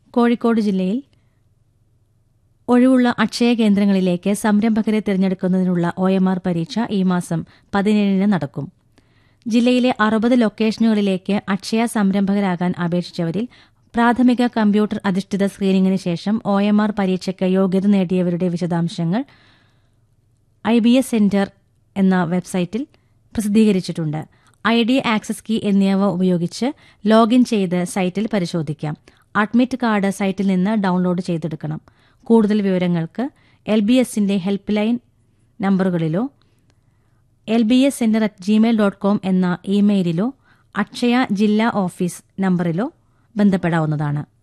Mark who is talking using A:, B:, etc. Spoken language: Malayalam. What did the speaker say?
A: കോഴിക്കോട് ജില്ലയിൽ ഒഴിവുള്ള അക്ഷയ കേന്ദ്രങ്ങളിലേക്ക് സംരംഭകരെ തിരഞ്ഞെടുക്കുന്നതിനുള്ള ഒ എം ആർ പരീക്ഷ ഈ മാസം പതിനേഴിന് നടക്കും ജില്ലയിലെ അറുപത് ലൊക്കേഷനുകളിലേക്ക് അക്ഷയ സംരംഭകരാകാൻ അപേക്ഷിച്ചവരിൽ പ്രാഥമിക കമ്പ്യൂട്ടർ അധിഷ്ഠിത സ്ക്രീനിംഗിന് ശേഷം ഒ എം ആർ പരീക്ഷയ്ക്ക് യോഗ്യത നേടിയവരുടെ വിശദാംശങ്ങൾ ഐ ബി എസ് സെന്റർ എന്ന വെബ്സൈറ്റിൽ പ്രസിദ്ധീകരിച്ചിട്ടുണ്ട് ഐ ഡി ആക്സസ് കീ എന്നിവ ഉപയോഗിച്ച് ലോഗിൻ ചെയ്ത് സൈറ്റിൽ പരിശോധിക്കാം അഡ്മിറ്റ് കാർഡ് സൈറ്റിൽ നിന്ന് ഡൗൺലോഡ് ചെയ്തെടുക്കണം കൂടുതൽ വിവരങ്ങൾക്ക് എൽ ബി എസിന്റെ ഹെൽപ്പ് ലൈൻ നമ്പറുകളിലോ L B S centre at Gmail dot com എന്ന ഇമെയിലിലോ അക്ഷയ ജില്ലാ ഓഫീസ് നമ്പറിലോ ബന്ധപ്പെടാവുന്നതാണ്